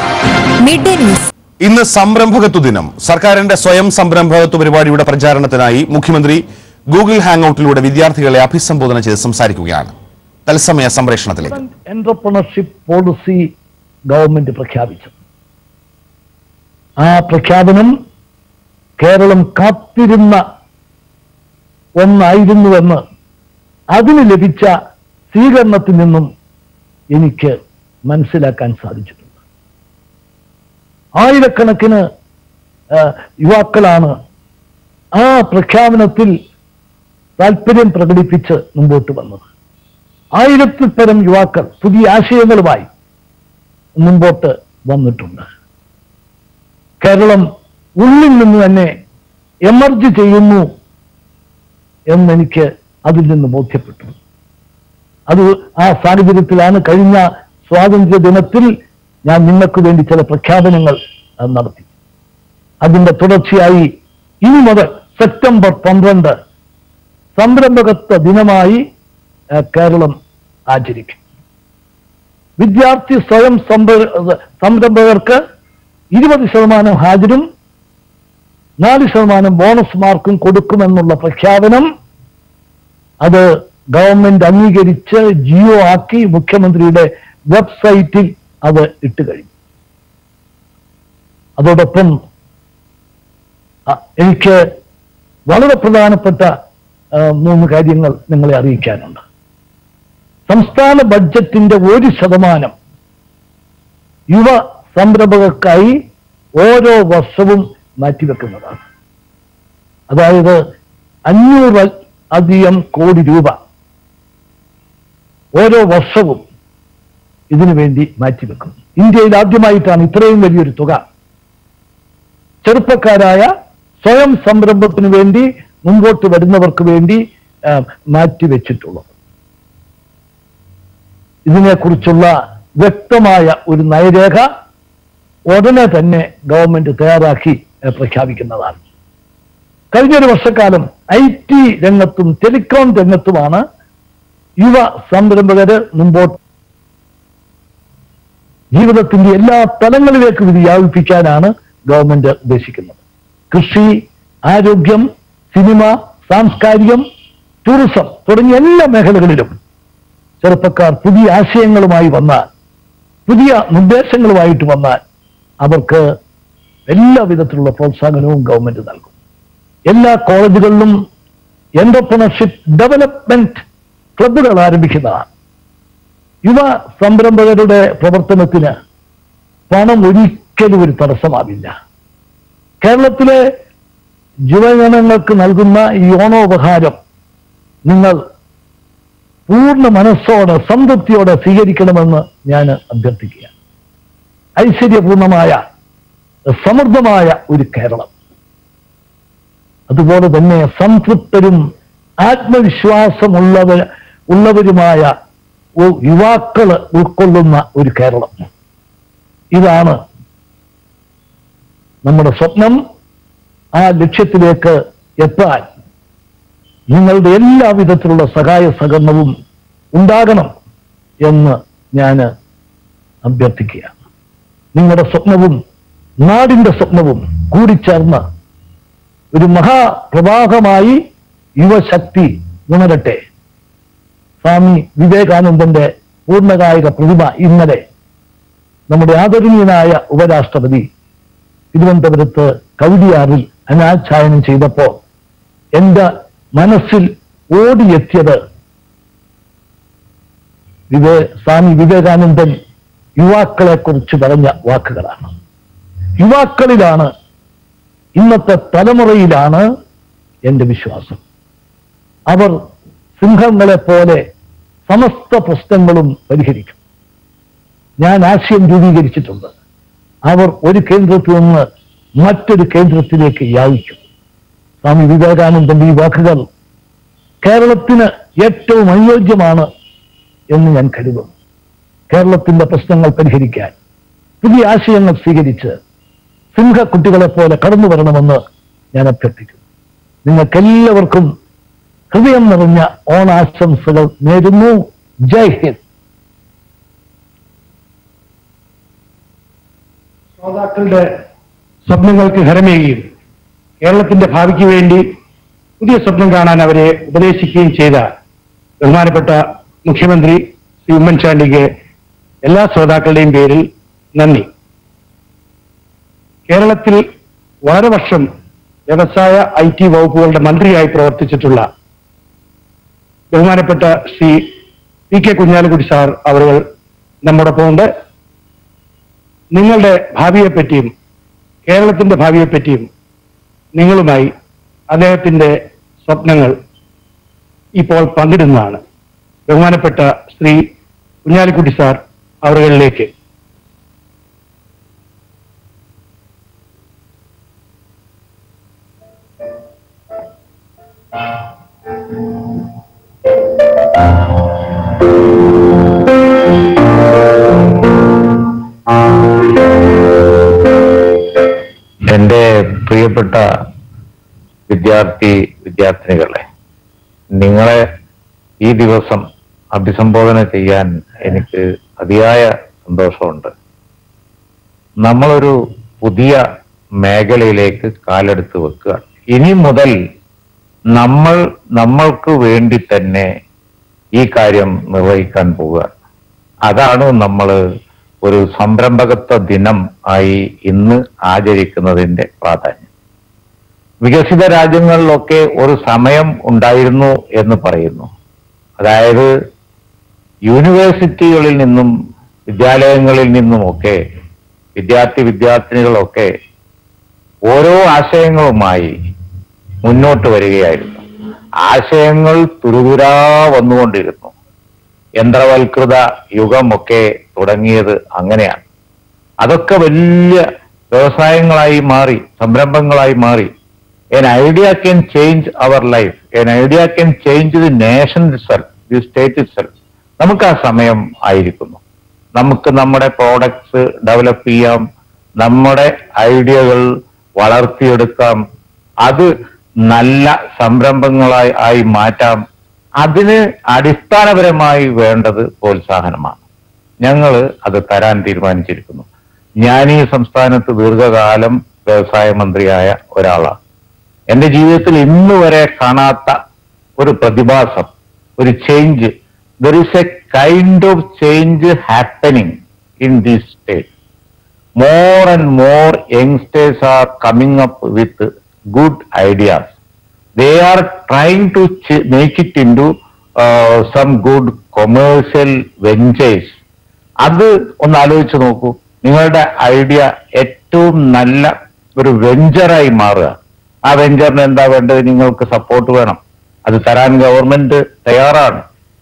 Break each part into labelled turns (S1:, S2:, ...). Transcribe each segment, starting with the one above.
S1: Mid day news
S2: ഇന്ന് സംരംഭകത്വ ദിനം സർക്കാരിന്റെ സ്വയം സംരംഭകത്വ പരിപാടിയുടെ പ്രചാരണത്തിനായി മുഖ്യമന്ത്രി ഗൂഗിൾ ഹാങ്ഔട്ടിലൂടെ വിദ്യാർത്ഥികളെ അഭിസംബോധന ചെയ്ത് സംസാരിക്കുകയാണ് തത്സമയ സംപ്രേഷണത്തിലേക്ക്
S3: എന്റർപ്രണർഷിപ്പ് പോളിസി ഗവൺമെന്റ് പ്രഖ്യാപിച്ചു ആ പ്രഖ്യാപനം കേരളം കാത്തിരുന്ന ഒന്നായിരുന്നുവെന്ന് അതിന് ലഭിച്ച സ്വീകരണത്തിൽ നിന്നും എനിക്ക് മനസ്സിലാക്കാൻ സാധിച്ചിട്ടുണ്ട് ആയിരക്കണക്കിന് ആ, യുവാക്കളാണ് ആ പ്രഖ്യാപനത്തിൽ താല്പര്യം പ്രകടിപ്പിച്ച് മുമ്പോട്ട് വന്നത് ആയിരത്തിൽ പരം യുവാക്കൾ പുതിയ ആശയങ്ങളുമായി മുമ്പോട്ട് വന്നിട്ടുണ്ട് കേരളം ഉള്ളിൽ നിന്ന് തന്നെ എമർജ് ചെയ്യുന്നു എന്നെനിക്ക് അതിൽ നിന്ന് ബോധ്യപ്പെട്ടു അത് ആ സാഹചര്യത്തിലാണ് കഴിഞ്ഞ സ്വാതന്ത്ര്യ ദിനത്തിൽ ഞാൻ നിങ്ങൾക്ക് വേണ്ടി ചില പ്രഖ്യാപനങ്ങൾ അഹ്, നടത്തി അതിന്റെ തുടർച്ചയായി ഇനി മുതൽ സെപ്റ്റംബർ പന്ത്രണ്ട് സംരംഭകത്വ ദിനമായി അഹ്, കേരളം ആചരിക്കും വിദ്യാർത്ഥി സ്വയം സംര- സംരംഭകർക്ക് ഇരുപത് ശതമാനം ഹാജരും നാല് ശതമാനം ബോണസ് മാർക്കും കൊടുക്കുമെന്നുള്ള പ്രഖ്യാപനം അത് ഗവൺമെന്റ് അംഗീകരിച്ച് ജിയോ ആക്കി മുഖ്യമന്ത്രിയുടെ വെബ്സൈറ്റിൽ അത് ഇട്ട് കഴിഞ്ഞു അതോടൊപ്പം അ, എനിക്ക് വളരെ പ്രധാനപ്പെട്ട ആ, മൂന്ന് കാര്യങ്ങൾ നിങ്ങളെ അറിയിക്കാനുണ്ട് സംസ്ഥാന ബഡ്ജറ്റിന്റെ ഒരു ശതമാനം യുവ സംരംഭകർക്കായി ഓരോ വർഷവും മാറ്റിവെക്കുന്നതാണ് അതായത് അഞ്ഞൂറ് അധികം കോടി രൂപ ഓരോ വർഷവും ഇതിനു വേണ്ടി മാറ്റിവെക്കും ഇന്ത്യയിൽ ആദ്യമായിട്ടാണ് ഇത്രയും വലിയൊരു തുക ചെറുപ്പക്കാരായ സ്വയം സംരംഭത്തിന് വേണ്ടി മുമ്പോട്ട് വരുന്നവർക്ക് വേണ്ടി ആ, മാറ്റിവെച്ചിട്ടുള്ളത് ഇതിനെക്കുറിച്ചുള്ള വ്യക്തമായ ഒരു നയരേഖ ഉടനെ തന്നെ ഗവൺമെന്റ് തയ്യാറാക്കി ഏ, പ്രഖ്യാപിക്കുന്നതാണ് കഴിഞ്ഞൊരു വർഷക്കാലം ഐ ടി രംഗത്തും ടെലികോം രംഗത്തുമാണ് യുവ സംരംഭകര് മുമ്പോട്ട് ജീവിതത്തിന്റെ എല്ലാ തലങ്ങളിലേക്കും ഇത് വ്യാപിപ്പിക്കാനാണ് ഗവൺമെന്റ് ഉദ്ദേശിക്കുന്നത് കൃഷി ആരോഗ്യം സിനിമ സാംസ്കാരികം ടൂറിസം തുടങ്ങിയ എല്ലാ മേഖലകളിലും ചെറുപ്പക്കാർ പുതിയ ആശയങ്ങളുമായി വന്നാൽ പുതിയ നിർദ്ദേശങ്ങളുമായിട്ട് വന്നാൽ അവർക്ക് എല്ലാ വിധത്തിലുള്ള പ്രോത്സാഹനവും ഗവൺമെന്റ് നൽകും എല്ലാ കോളേജുകളിലും എന്റർപ്രണർഷിപ്പ് ഡെവലപ്മെന്റ് ക്ലബുകൾ ആരംഭിക്കുന്നതാണ് യുവ സംരംഭകരുടെ പ്രവർത്തനത്തിന് പണം ഒരിക്കലും ഒരു തടസ്സമാവില്ല കേരളത്തിലെ യുവജനങ്ങൾക്ക് നൽകുന്ന ഈ ഓണോപഹാരം നിങ്ങൾ പൂർണ്ണ മനസ്സോടെ സംതൃപ്തിയോടെ സ്വീകരിക്കണമെന്ന് ഞാൻ അഭ്യർത്ഥിക്കുക ഐശ്വര്യപൂർണമായ സമൃദ്ധമായ ഒരു കേരളം അതുപോലെ തന്നെ സംതൃപ്തരും ആത്മവിശ്വാസമുള്ളവർ ഉള്ളവരുമായ ഒ- യുവാക്കള് ഉൾക്കൊള്ളുന്ന ഒരു കേരളം ഇതാണ് നമ്മുടെ സ്വപ്നം ആ ലക്ഷ്യത്തിലേക്ക് എത്താൻ നിങ്ങളുടെ എല്ലാ വിധത്തിലുള്ള സഹായ സഹകരണവും ഉണ്ടാകണം എന്ന് ഞാൻ അഭ്യർത്ഥിക്കുക നിങ്ങളുടെ സ്വപ്നവും നാടിന്റെ സ്വപ്നവും കൂടിച്ചേർന്ന് ഒരു മഹാപ്രവാഹമായി യുവശക്തി ഉണരട്ടെ സ്വാമി വിവേകാനന്ദന്റെ പൂർണ്ണകായിക പ്രതിമ ഇന്നലെ നമ്മുടെ ആദരണീയനായ ഉപരാഷ്ട്രപതി തിരുവനന്തപുരത്ത് കൗടിയാറിൽ അനാച്ഛായനം ചെയ്തപ്പോ എന്റെ മനസ്സിൽ ഓടിയെത്തിയത് വിവേ സ്വാമി വിവേകാനന്ദൻ യുവാക്കളെ കുറിച്ച് പറഞ്ഞ വാക്കുകളാണ് യുവാക്കളിലാണ് ഇന്നത്തെ തലമുറയിലാണ് എന്റെ വിശ്വാസം അവർ സിംഹങ്ങളെ പോലെ സമസ്ത പ്രശ്നങ്ങളും പരിഹരിക്കും ഞാൻ ആശയം രൂപീകരിച്ചിട്ടുണ്ട് അവർ ഒരു കേന്ദ്രത്തിൽ നിന്ന് മറ്റൊരു കേന്ദ്രത്തിലേക്ക് യാചിക്കും സ്വാമി വിവേകാനന്ദന്റെ ഈ വാക്കുകൾ കേരളത്തിന് ഏറ്റവും അനുയോജ്യമാണ് എന്ന് ഞാൻ കരുതുന്നു കേരളത്തിന്റെ പ്രശ്നങ്ങൾ പരിഹരിക്കാൻ പുതിയ ആശയങ്ങൾ സ്വീകരിച്ച് സിംഹക്കുട്ടികളെ പോലെ കടന്നു വരണമെന്ന് ഞാൻ അഭ്യർത്ഥിക്കുന്നു നിങ്ങൾക്കെല്ലാവർക്കും ഹൃദയം നിറഞ്ഞ ഓണാശംസകൾ നേരുന്നു ജയ് ഹിന്ദ് ശ്രോതാക്കളുടെ സ്വപ്നങ്ങൾക്ക് ഹരമേകുകയും കേരളത്തിന്റെ ഭാവിക്ക് വേണ്ടി പുതിയ സ്വപ്നം കാണാൻ അവരെ ഉപദേശിക്കുകയും ചെയ്ത ബഹുമാനപ്പെട്ട മുഖ്യമന്ത്രി ശ്രീ ഉമ്മൻചാണ്ടിക്ക് എല്ലാ ശ്രോതാക്കളുടെയും പേരിൽ നന്ദി കേരളത്തിൽ വളരെ വർഷം വ്യവസായ ഐ ടി വകുപ്പുകളുടെ മന്ത്രിയായി പ്രവർത്തിച്ചിട്ടുള്ള ബഹുമാനപ്പെട്ട Shri P K Kunhalikutty sir അവർ നമ്മോടൊപ്പം ഉണ്ട് നിങ്ങളുടെ ഭാവിയെപ്പറ്റിയും കേരളത്തിന്റെ ഭാവിയെപ്പറ്റിയും നിങ്ങളുമായി അദ്ദേഹത്തിന്റെ സ്വപ്നങ്ങൾ ഇപ്പോൾ പങ്കിടുന്നതാണ് ബഹുമാനപ്പെട്ട ശ്രീ കുഞ്ഞാലിക്കുട്ടി സാർ അവറുകളിലേക്ക്
S1: എന്റെ പ്രിയപ്പെട്ട വിദ്യാർത്ഥി വിദ്യാർത്ഥിനികളെ നിങ്ങളെ ഈ ദിവസം അഭിസംബോധന ചെയ്യാൻ എനിക്ക് അതിയായ സന്തോഷമുണ്ട് നമ്മളൊരു പുതിയ മേഖലയിലേക്ക് കാലെടുത്ത് വെക്കുക ഇനി മുതൽ നമ്മൾ നമ്മൾക്ക് വേണ്ടി തന്നെ ഈ കാര്യം നിർവഹിക്കാൻ പോവുക അതാണ് നമ്മൾ ഒരു സംരംഭകത്വ ദിനം ആയി ഇന്ന് ആചരിക്കുന്നതിന്റെ പ്രാധാന്യം വികസിത രാജ്യങ്ങളിലൊക്കെ ഒരു സമയം ഉണ്ടായിരുന്നു എന്ന് പറയുന്നു അതായത് യൂണിവേഴ്സിറ്റികളിൽ നിന്നും വിദ്യാലയങ്ങളിൽ നിന്നുമൊക്കെ വിദ്യാർത്ഥി വിദ്യാർത്ഥിനികളൊക്കെ ഓരോ ആശയങ്ങളുമായി മുന്നോട്ട് വരികയായിരുന്നു ആശയങ്ങൾ തുരുതുരാ വന്നുകൊണ്ടിരുന്നു യന്ത്രവൽകൃത യുഗമൊക്കെ തുടങ്ങിയത് അങ്ങനെയാണ് അതൊക്കെ വലിയ വ്യവസായങ്ങളായി മാറി സംരംഭങ്ങളായി മാറി an idea can change our life an idea can change the nation itself the state itself നമുക്ക് ആ സമയം ആയിരിക്കുന്നു നമുക്ക് നമ്മുടെ പ്രോഡക്ട്സ് ഡെവലപ്പ് ചെയ്യാം നമ്മുടെ ഐഡിയകൾ വളർത്തിയെടുക്കാം അത് നല്ല സംരംഭങ്ങളായി ആയി മാറ്റാം അതിന് അടിസ്ഥാനപരമായി വേണ്ടത് പ്രോത്സാഹനമാണ് ഞങ്ങൾ അത് തരാൻ തീരുമാനിച്ചിരിക്കുന്നു ഞാൻ ഈ സംസ്ഥാനത്ത് ദീർഘകാലം വ്യവസായ മന്ത്രിയായ ഒരാളാണ് എന്റെ ജീവിതത്തിൽ ഇന്ന് വരെ കാണാത്ത ഒരു പ്രതിഭാസം ഒരു change there is a kind of change happening in this state more and more youngsters are coming up with good ideas. They are trying to ch- make it into uh, some good commercial ventures. അത് ഒന്ന് ആലോചിച്ച് നോക്കൂ നിങ്ങളുടെ idea ഏറ്റവും നല്ല ഒരു വെഞ്ചറായി മാറുക ആ വെഞ്ചറിന് എന്താ വേണ്ടത് നിങ്ങൾക്ക് സപ്പോർട്ട് വേണം അത് തരാൻ ഗവൺമെന്റ് തയ്യാറാണ്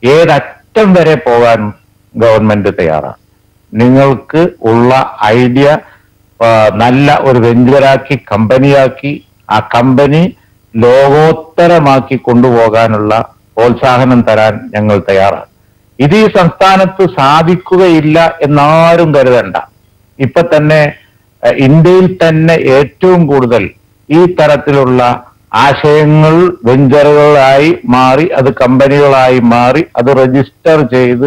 S1: ഏതറ്റം വരെ പോകാൻ ഗവൺമെന്റ് തയ്യാറാണ് നിങ്ങൾക്ക് ഉള്ള ഐഡിയ ആ, നല്ല ഒരു വെഞ്ചറാക്കി കമ്പനിയാക്കി ആ കമ്പനി ലോകോത്തരമാക്കി കൊണ്ടുപോകാനുള്ള പ്രോത്സാഹനം തരാൻ ഞങ്ങൾ തയ്യാറാണ് ഇത് ഈ സംസ്ഥാനത്ത് സാധിക്കുകയില്ല എന്നാരും കരുതണ്ട ഇപ്പൊ തന്നെ അഹ് ഇന്ത്യയിൽ തന്നെ ഏറ്റവും കൂടുതൽ ഈ തരത്തിലുള്ള ആശയങ്ങൾ വെഞ്ചറുകളായി മാറി അത് കമ്പനികളായി മാറി അത് രജിസ്റ്റർ ചെയ്ത്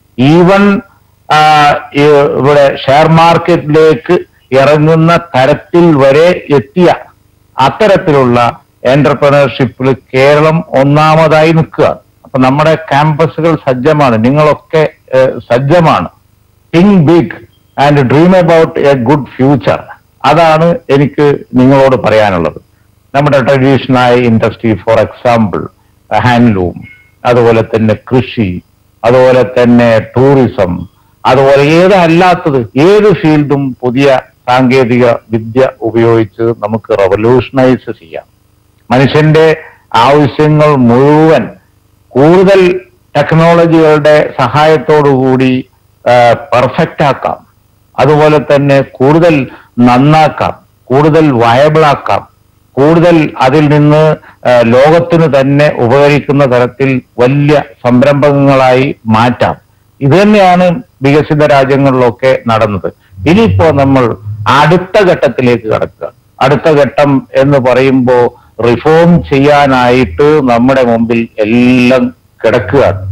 S1: ഈവൻ ആ, ഈ ഇവിടെ ഷെയർ മാർക്കറ്റിലേക്ക് ഇറങ്ങുന്ന തരത്തിൽ വരെ എത്തിയ അത്തരത്തിലുള്ള എന്റർപ്രണർഷിപ്പിൽ കേരളം ഒന്നാമതായി നിൽക്കുക അപ്പൊ നമ്മുടെ ക്യാമ്പസുകൾ സജ്ജമാണ് നിങ്ങളൊക്കെ ഏഹ്, സജ്ജമാണ് think big and dream about a good future അതാണ് എനിക്ക് നിങ്ങളോട് പറയാനുള്ളത് നമ്മുടെ ട്രഡീഷണലായ ഇൻഡസ്ട്രി ഫോർ എക്സാമ്പിൾ ഹാൻഡ്ലൂം അതുപോലെ തന്നെ കൃഷി അതുപോലെ തന്നെ ടൂറിസം അതുപോലെ ഏതല്ലാത്തത് ഏത് ഫീൽഡും പുതിയ സാങ്കേതിക വിദ്യ ഉപയോഗിച്ച് നമുക്ക് റവല്യൂഷണൈസ് ചെയ്യാം മനുഷ്യന്റെ ആവശ്യങ്ങൾ മുഴുവൻ കൂടുതൽ ടെക്നോളജികളുടെ സഹായത്തോടുകൂടി പെർഫെക്റ്റ് ആക്കാം അതുപോലെ തന്നെ കൂടുതൽ നന്നാക്കാം കൂടുതൽ വയബിൾ ആക്കാം കൂടുതൽ അതിൽ നിന്ന് ആ, ലോകത്തിന് തന്നെ ഉപകരിക്കുന്ന തരത്തിൽ വലിയ സംരംഭങ്ങളായി മാറ്റാം ഇത് തന്നെയാണ് വികസിത രാജ്യങ്ങളിലൊക്കെ നടന്നത് ഇനിയിപ്പോ നമ്മൾ അടുത്ത ഘട്ടത്തിലേക്ക് കടക്കുക അടുത്ത ഘട്ടം എന്ന് പറയുമ്പോൾ റിഫോം ചെയ്യാനായിട്ട് നമ്മുടെ മുമ്പിൽ എല്ലാം കിടക്കുകയാണ്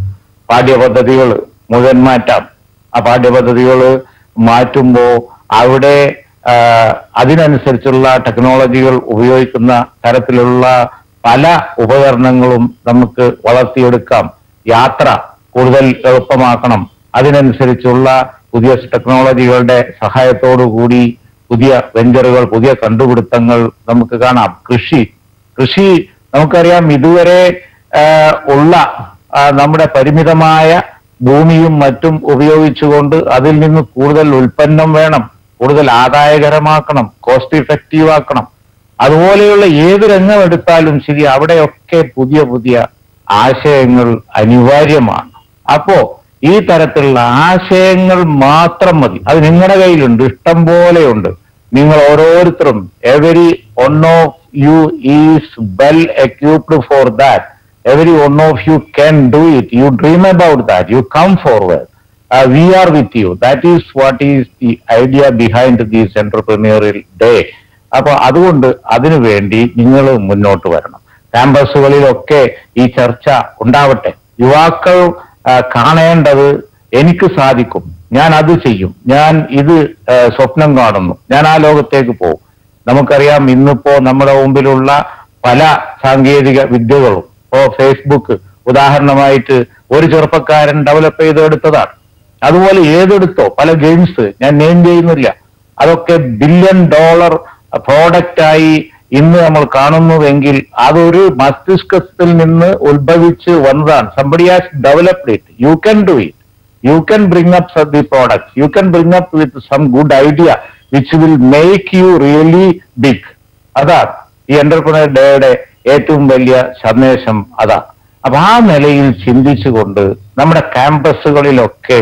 S1: പാഠ്യപദ്ധതികൾ മുഴുവൻ മാറ്റാം ആ പാഠ്യപദ്ധതികൾ മാറ്റുമ്പോൾ അവിടെ ആ, അതിനനുസരിച്ചുള്ള ടെക്നോളജികൾ ഉപയോഗിക്കുന്ന തരത്തിലുള്ള പല ഉപകരണങ്ങളും നമുക്ക് വളർത്തിയെടുക്കാം യാത്ര കൂടുതൽ എളുപ്പമാക്കണം അതിനനുസരിച്ചുള്ള പുതിയ ടെക്നോളജികളുടെ സഹായത്തോടു കൂടി പുതിയ വെഞ്ചറുകൾ പുതിയ കണ്ടുപിടുത്തങ്ങൾ നമുക്ക് കാണാം കൃഷി കൃഷി നമുക്കറിയാം ഇതുവരെ ആ, ഉള്ള ആ, നമ്മുടെ പരിമിതമായ ഭൂമിയും മറ്റും ഉപയോഗിച്ചുകൊണ്ട് അതിൽ നിന്ന് കൂടുതൽ ഉൽപ്പന്നം വേണം കൂടുതൽ ആദായകരമാക്കണം കോസ്റ്റ് ഇഫക്റ്റീവ് ആക്കണം അതുപോലെയുള്ള ഏത് രംഗം എടുത്താലും ശരി അവിടെയൊക്കെ പുതിയ പുതിയ ആശയങ്ങൾ അനിവാര്യമാണ് അപ്പോ ഈ തരത്തിലുള്ള ആശയങ്ങൾ മാത്രം മതി അത് നിങ്ങളുടെ കയ്യിലുണ്ട് ഇഷ്ടം പോലെയുണ്ട് നിങ്ങൾ ഓരോരുത്തരും every one of you is well equipped for that every one of you can do it. You dream about that. You come forward. Uh, we are with you. That is what is the idea behind this entrepreneurial day. അപ്പൊ അതുകൊണ്ട് അതിനു വേണ്ടി നിങ്ങൾ മുന്നോട്ട് വരണം ക്യാമ്പസുകളിലൊക്കെ ഈ ചർച്ച ഉണ്ടാവട്ടെ യുവാക്കൾ ആ, കാണേണ്ടത് എനിക്ക് സാധിക്കും ഞാൻ അത് ചെയ്യും ഞാൻ ഇത് ആ, സ്വപ്നം കാണുന്നു ഞാൻ ആ ലോകത്തേക്ക് പോകും നമുക്കറിയാം ഇന്നിപ്പോ നമ്മുടെ മുമ്പിലുള്ള പല സാങ്കേതിക വിദ്യകളും ഇപ്പോ ഫേസ്ബുക്ക് ഉദാഹരണമായിട്ട് ഒരു ചെറുപ്പക്കാരൻ ഡെവലപ്പ് ചെയ്തെടുത്തതാണ് അതുപോലെ ഏതെടുത്തോ പല ഗെയിംസ് ഞാൻ നെയിം ചെയ്യുന്നില്ല അതൊക്കെ ബില്യൺ ഡോളർ പ്രോഡക്റ്റ് ആയി ഇന്ന് നമ്മൾ കാണുന്നുവെങ്കിൽ അതൊരു മസ്തിഷ്കത്തിൽ നിന്ന് ഉത്ഭവിച്ച് വന്നതാണ് somebody has developed it you can do it you can bring up some the products you can bring up with some good idea which will make you really big അതാണ് ഈ എന്റർപ്രണർ ഡേയുടെ ഏറ്റവും വലിയ സന്ദേശം അതാ അപ്പൊ ആ നിലയിൽ ചിന്തിച്ചുകൊണ്ട് നമ്മുടെ ക്യാമ്പസുകളിലൊക്കെ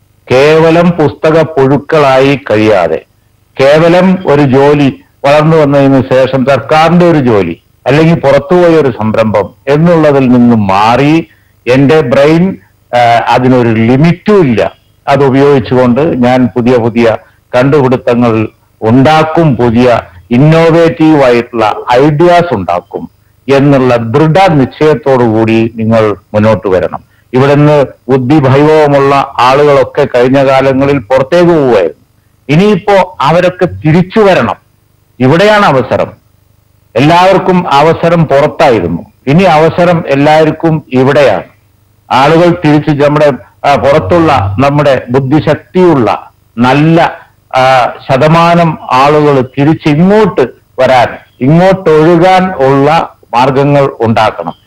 S1: കേവലം പുസ്തക പുഴുക്കളായി കഴിയാതെ കേവലം ഒരു ജോലി വളർന്നു വന്നതിന് ശേഷം സർക്കാരിന്റെ ഒരു ജോലി അല്ലെങ്കിൽ പുറത്തുപോയ ഒരു സംരംഭം എന്നുള്ളതിൽ നിന്ന് മാറി എന്റെ ബ്രെയിൻ ആ, അതിനൊരു ലിമിറ്റും ഇല്ല അത് ഉപയോഗിച്ചുകൊണ്ട് ഞാൻ പുതിയ പുതിയ കണ്ടുപിടുത്തങ്ങൾ ഉണ്ടാക്കും പുതിയ ഇന്നോവേറ്റീവ് ആയിട്ടുള്ള ഐഡിയാസ് ഉണ്ടാക്കും എന്നുള്ള ദൃഢ നിശ്ചയത്തോടു കൂടി നിങ്ങൾ മുന്നോട്ട് വരണം ഇവിടുന്ന് ബുദ്ധിഭൈവമുള്ള ആളുകളൊക്കെ കഴിഞ്ഞ കാലങ്ങളിൽ പുറത്തേക്ക് പോവുമായിരുന്നു ഇനിയിപ്പോ അവരൊക്കെ തിരിച്ചു വരണം ഇവിടെയാണ് അവസരം എല്ലാവർക്കും അവസരം പുറത്തായിരുന്നു ഇനി അവസരം എല്ലാവർക്കും ഇവിടെയാണ് ആളുകൾ തിരിച്ച് നമ്മുടെ ആ, പുറത്തുള്ള നമ്മുടെ ബുദ്ധിശക്തിയുള്ള നല്ല ആ, ശതമാനം ആളുകൾ തിരിച്ച് ഇങ്ങോട്ട് വരാൻ ഇങ്ങോട്ട് ഒഴുകാൻ ഉള്ള മാർഗങ്ങൾ ഉണ്ടാക്കണം